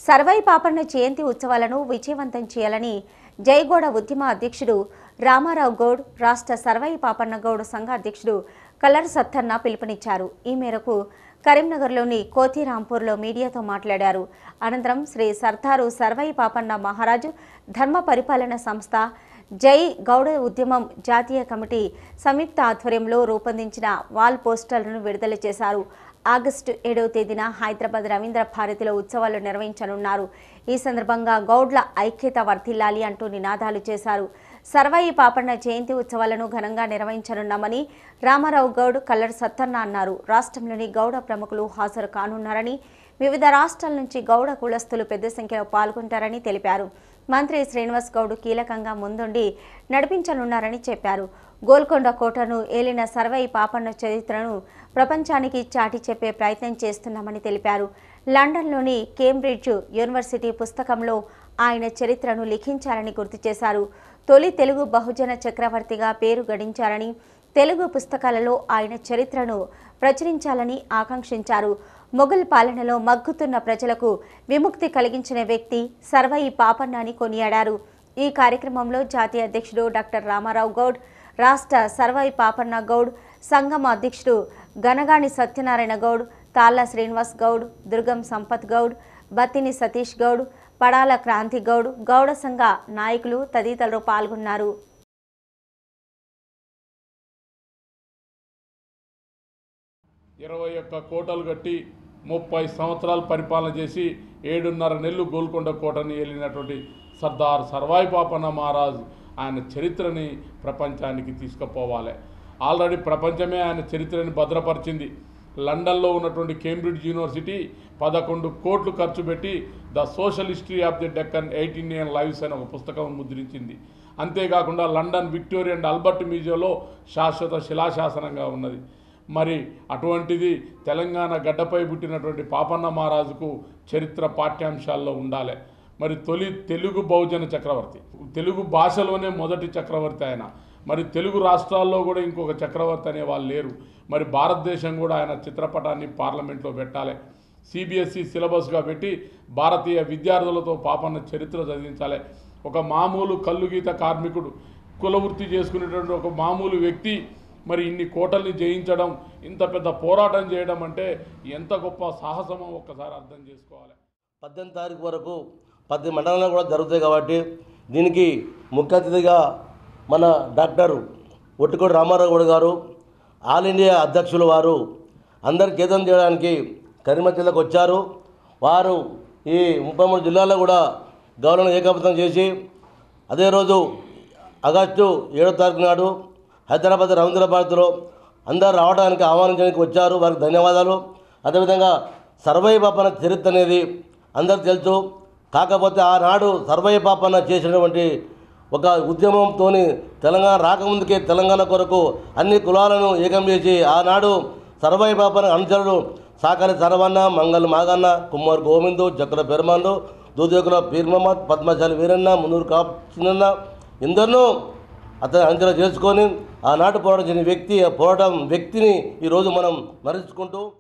సర్వై పాపన్న జయంతి ఉత్సవాలను విజయవంతం చేయాలని జైగౌడ ఉద్యమ అధ్యక్షుడు రామారావు గౌడ్ రాష్ట్ర సర్వై పాపన్న గౌడ్ సంఘ అధ్యక్షుడు కలర్ సత్తన్న పిలుపునిచ్చారు ఈ మేరకు కరీంనగర్లోని కోతిరాంపూర్లో మీడియాతో మాట్లాడారు అనంతరం శ్రీ సర్దారు సర్వై పాపన్న మహారాజు ధర్మ పరిపాలన సంస్థ జై గౌడ ఉద్యమం జాతీయ కమిటీ సంయుక్త ఆధ్వర్యంలో రూపొందించిన వాల్ పోస్టర్లను విడుదల చేశారు ఆగస్టు ఏడవ తేదీన హైదరాబాద్ రవీంద్ర భారతిలో ఉత్సవాలు నిర్వహించనున్నారు ఈ సందర్భంగా గౌడ్ల ఐక్యత వర్ధిల్లాలి అంటూ నినాదాలు చేశారు సర్వాయి పాపన్న జయంతి ఉత్సవాలను ఘనంగా నిర్వహించనున్నామని రామారావు గౌడ్ కల్లర్ సత్తన్న అన్నారు రాష్ట్రంలోని గౌడ ప్రముఖులు హాజరు కానున్నారని వివిధ రాష్ట్రాల నుంచి గౌడ కులస్తులు పెద్ద సంఖ్యలో పాల్గొంటారని తెలిపారు మంత్రి శ్రీనివాస్ గౌడ్ కీలకంగా ముందుండి నడిపించనున్నారని చెప్పారు గోల్కొండ కోటను ఏలిన సర్వై పాపన్న చరిత్రను ప్రపంచానికి చాటి చెప్పే ప్రయత్నం చేస్తున్నామని తెలిపారు లండన్లోని కేంబ్రిడ్జ్ యూనివర్సిటీ పుస్తకంలో ఆయన చరిత్రను లిఖించారని గుర్తు చేశారు తొలి తెలుగు బహుజన చక్రవర్తిగా పేరు గడించారని తెలుగు పుస్తకాలలో ఆయన చరిత్రను ప్రచురించాలని ఆకాంక్షించారు మొఘల్ పాలనలో మగ్గుతున్న ప్రజలకు విముక్తి కలిగించిన వ్యక్తి సర్వయి పాపన్న అని కొనియాడారు ఈ కార్యక్రమంలో జాతీయ అధ్యక్షుడు డాక్టర్ రామారావు గౌడ్ రాష్ట్ర సర్వై పాపన్న గౌడ్ సంఘం అధ్యక్షుడు గనగాని సత్యనారాయణ గౌడ్ తాళ్ళ శ్రీనివాస్ గౌడ్ దుర్గం సంపత్ గౌడ్ బత్తిని సతీష్ గౌడ్ పడాల క్రాంతి గౌడ్ గౌడ సంఘ నాయకులు తదితరులు పాల్గొన్నారు ఇరవై ఒక్క కోటలు కట్టి ముప్పై సంవత్సరాలు పరిపాలన చేసి ఏడున్నర నెలలు గోల్కొండ కోటని ఏలినటువంటి సర్దార్ సర్వాయి పాపన్న మహారాజు ఆయన చరిత్రని ప్రపంచానికి తీసుకుపోవాలి ఆల్రెడీ ప్రపంచమే ఆయన చరిత్రని భద్రపరిచింది లండన్లో ఉన్నటువంటి కేంబ్రిడ్జ్ యూనివర్సిటీ పదకొండు కోట్లు ఖర్చు పెట్టి the social history of the Deccan eight Indian lives అనే ఒక పుస్తకం ముద్రించింది అంతేకాకుండా లండన్ విక్టోరియా అండ్ ఆల్బర్ట్ మ్యూజియంలో శాశ్వత శిలాశాసనంగా ఉన్నది మరి అటువంటిది తెలంగాణ గడ్డపై పుట్టినటువంటి పాపన్న మహారాజుకు చరిత్ర పాఠ్యాంశాల్లో ఉండాలి మరి తొలి తెలుగు బహుజన చక్రవర్తి తెలుగు భాషలోనే మొదటి చక్రవర్తి ఆయన మరి తెలుగు రాష్ట్రాల్లో కూడా ఇంకొక చక్రవర్తి అనే వాళ్ళు లేరు మరి భారతదేశం కూడా ఆయన చిత్రపటాన్ని పార్లమెంట్లో పెట్టాలి సిబిఎస్ఈ సిలబస్గా పెట్టి భారతీయ విద్యార్థులతో పాపన్న చరిత్ర చదివించాలి ఒక మామూలు కల్లుగీత కార్మికుడు కులవృత్తి చేసుకునేటువంటి ఒక మామూలు వ్యక్తి మరి ఇన్ని కోటల్ని జయించడం ఇంత పెద్ద పోరాటం చేయడం అంటే ఎంత గొప్ప సాహసమో ఒక్కసారి అర్థం చేసుకోవాలి పద్దెనిమిది తారీఖు వరకు పద్దెనిమిది మండలాలు కూడా జరుగుతాయి కాబట్టి దీనికి ముఖ్య అతిథిగా మన డాక్టర్ ఒట్టికోటి రామారావు గౌడ్ గారు ఆల్ ఇండియా అధ్యక్షులు వారు అందరికి కేంద్రం చేయడానికి కరీంనగర్ జిల్లాకు వచ్చారు వారు ఈ ముప్పై మూడు జిల్లాల్లో కూడా గౌరవం ఏకపతం చేసి అదే రోజు ఆగస్టు ఏడో తారీఖు నాడు హైదరాబాద్ రవీంద్ర భారతిలో అందరు రావడానికి ఆహ్వానించడానికి వచ్చారు వారికి ధన్యవాదాలు అదేవిధంగా సర్వై పాపన చరిత్ర అనేది అందరికి తెలుసు కాకపోతే ఆనాడు సర్వై పాపన చేసినటువంటి ఒక ఉద్యమంతో తెలంగాణ రాకముందుకే తెలంగాణ కొరకు అన్ని కులాలను ఏకం చేసి ఆనాడు సర్వై పాపన అనుచరుడు సాకరి సరవన్న మంగళ మాగన్న కుమార్ గోవిందు చక్ర పెరమాన్లు దూదేకుల పీర్ మహమ్మద్ పద్మశాలి వీరన్న మున్నూరు కాప్ చిన్న ఎందరినో అతను అంచనా చేసుకొని ఆనాటి పోరాటం చేసిన వ్యక్తి ఆ పోరాటం వ్యక్తిని ఈరోజు మనం స్మరించుకుంటూ